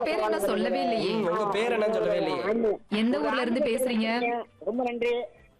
பேர் என்ன சொல்லவே இல்லையே ம், உங்க பேர் என்னன்னு சொல்லவே இல்லையே எந்த ஊர்ல இருந்து பேசுறீங்க ரொம்ப நன்றி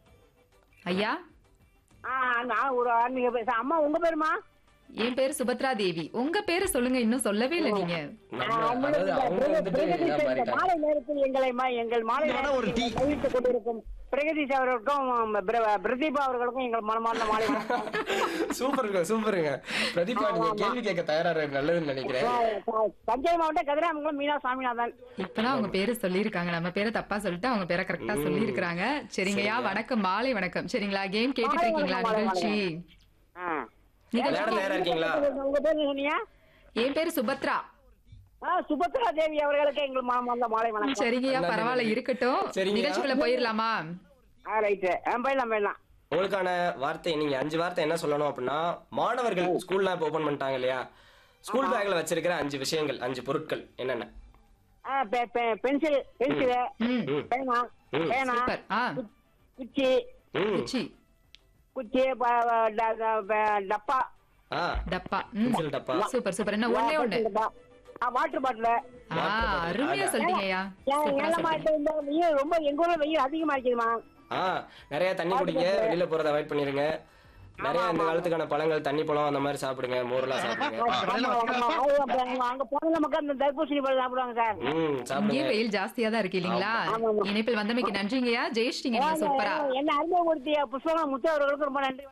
ஐயா ஆ நான் ஒரு ஆன்மீக பேச அம்மா உங்க பேருமா என் பேரு சுபத்ரா தேவி உங்க பேரு சொல்லுங்க இன்னும் சொல்லவே இல்லை நீங்க நம்ம அதாவது அவங்க வந்துட்டு இதா மாறிட்டாங்க மாலை நேரத்தில் எங்களை மா- எங்கள் மாலை வேணா ஒரு டீ. நேரத்தில் தவிர்த்துக் கொண்டிருக்கும் பிரகதீஷ் அவர்களுக்கும் பிர- பிரதீபா அவர்களுக்கும் எங்கள் மனமார்ந்த மாலை வணக்கம். சூப்பருங்க சூப்பருங்க பிரதீபா நீங்க கேள்வி கேட்க தயாரா இருக்கு நல்லதுன்னு நினைக்கிறேன் தஞ்சை மாவட்டம் கதிராமங்கலம் மீனா சாமிநாதன் இப்பதான் அவங்க பேரு சொல்லியிருக்காங்க நம்ம பேரை தப்பா சொல்லிட்டு அவங்க பேரை கரெக்டா சொல்லியிருக்காங்க சரிங்கய்யா வணக்கம் மாலை வணக்கம் சரிங்களா கேம் கேட்டுட்டு இருக்கீங்களா மாலை நிகழ்ச்சி ஆ. நிகழ்ச்சி விளையாட தயாரா இருக்கீங்களா உங்க பேர் என்ன சொன்னீங்க என் பேரு சுபத்ரா ஆ, சுபத்ரா தேவி அவர்களுக்கு எங்கள் மனமார்ந்த மாலை வணக்கம் சரிங்கய்யா பரவாயில்ல இருக்கட்டும் சரிங்கய்யா. நிகழ்ச்சிக்குள்ள போயிடலாமா ஆ ரைட்டு போயிடலாம் போயிடலாம் உங்களுக்கான வார்த்தை நீங்க அஞ்சு வார்த்தை என்ன சொல்லணும் அப்படின்னா மாணவர்கள் ஸ்கூல்லாம் இப்போ ஓபன் பண்ணிட்டாங்க இல்லையா ஸ்கூல் பேக்ல வச்சிருக்கிற அஞ்சு விஷயங்கள் அஞ்சு பொருட்கள் என்னென்ன ஆ, பெ- பெ- பென்சில் பென்சில் ம் ம் பேனா ம். பேனா சூப்பர் ஆ குச்சி ம் குச்சி குச்சி ப- ப- ட- ட- ப- டப்பா டப்பா ம் பென்சில் டப்பா சூப்பர் சூப்பர் என்ன ஒண்ணே ஒண்ணு வாட்டர் பாட்டில் ஆ அருமையா சொல்லிட்டீங்கய்யா சூப்பரா ஏழமா சொல்றீங்க இந்த வெயில் ரொம்ப எங்க ஊர்ல வெயில் அதிகமா இருக்குதுமா ஆ நிறைய தண்ணி குடிங்க வெளியில போறத அவாய்ட் பண்ணிருங்க நிறைய இந்த காலத்துக்கான பழங்கள் தண்ணி பழம் அந்த மாதிரி சாப்பிடுங்க மோர்லாம் சாப்பிடுங்க ஆமா, ஆமா. அது அப்புறம் அங்க போன மக்கள் அந்த தர்பூசணி பழம் சாப்பிடுவாங்க சார் ம் இங்கேயும் சாப்பிடுங்க வெயில் ஜாஸ்தியா தான் இருக்கு இல்லீங்களா இணைப்பில் வந்தமைக்கு நன்றிங்கய்யா ஜெயிச்சிட்டீங்க நீங்க சூப்பரா என்ன அறிமுகப்படுத்திய புஷ்பகா முத்து அவர்களுக்கு ரொம்ப நன்றி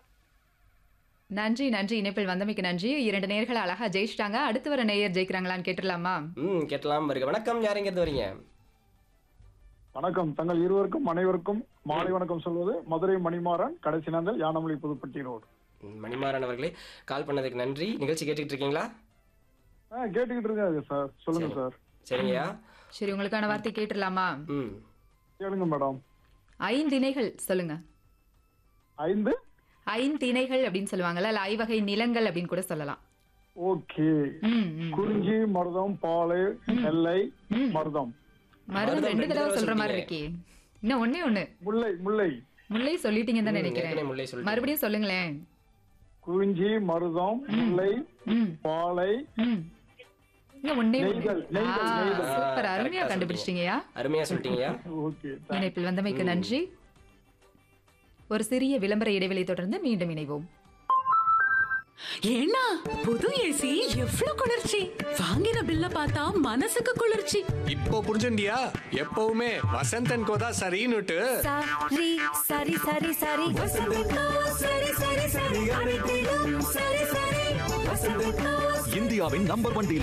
நன்றி நன்றி இணைப்பில் வந்தமைக்கு நன்றி இரண்டு நேர்கள் அழகா ஜெயிச்சிட்டாங்க அடுத்து வர நேயர் ஜெயிக்கிறாங்களான்னு கேட்டுடலாமா ம் கேட்டலாம் வருக வணக்கம் யாருங்கிறது வரீங்க வணக்கம் தங்கள் இருவருக்கும் அனைவருக்கும் மாலை வணக்கம் சொல்வது மதுரை மணிமாறன் கடைசி நாந்தல் யானமொழி புதுப்பட்டி ரோடு ம், மணிமாறன் அவர்களே கால் பண்ணதுக்கு நன்றி நிகழ்ச்சி கேட்டுக்கிட்டு இருக்கீங்களா ஆ கேட்டுக்கிட்டு இருக்காங்க சார் சொல்லுங்க சார் சரிங்கய்யா சரி உங்களுக்கான வார்த்தை கேட்டுடலாமா ம் கேளுங்க மேடம் ஐந்திணைகள் சொல்லுங்க ஐந்து ஐந்திணைகள் அப்படின்னு சொல்லுவாங்கல்ல இல்ல ஐவகை நிலங்கள் அப்படின்னு கூட சொல்லலாம் ஓகே ம், ம். குறிஞ்சி மருதம் பாலை நெல்லை ம். மருதம் மருதம் மருதம் ரெண்டு ரெண்டு தடவை தடவை சொல்ற மாதிரி இருக்கே இன்னும் ஒண்ணே ஒண்ணு முல்லை முல்லை முல்லை சொல்லிட்டீங்கன்னு தான் ம், நினைக்கிறேன் ஏற்கனவே முல்லை சொல்லிட்டீங்க. மறுபடியும் சொல்லுங்களேன் குறிஞ்சி மருதம் முல்லை ம் பாலை ம் இன்னும் ஒண்ணே ஒண்ணு நெய்தல், நெய்தல், ஆ, நெய்தல். சூப்பர் ஆ, அருமையா correct ஆ கண்டுபிடிச்சிட்டீங்கயா அருமையா சொல்லிட்டீங்கய்யா ஓகே இணைப்பில் வந்தமைக்கு நன்றி ஒரு சிறிய விளம்பர இடைவெளி தொடர்ந்து மீண்டும் இணைவோம் ஏன்னா புது ஏசி எவ்வளவு குளிர்ச்சி வாங்கின பில்ல பார்த்தா மனசுக்கு குளிர்ச்சி இப்போ புரிஞ்சுண்டியா எப்பவுமே வசந்தன் கோதா சரின்னுட்டு சரி சரி சரி சரி வசந்தக்கா சரி சரி சரி அனைத்திலும் சரி சரி வசந்தக்கா இந்தியாவின் நம்பர் ஒன்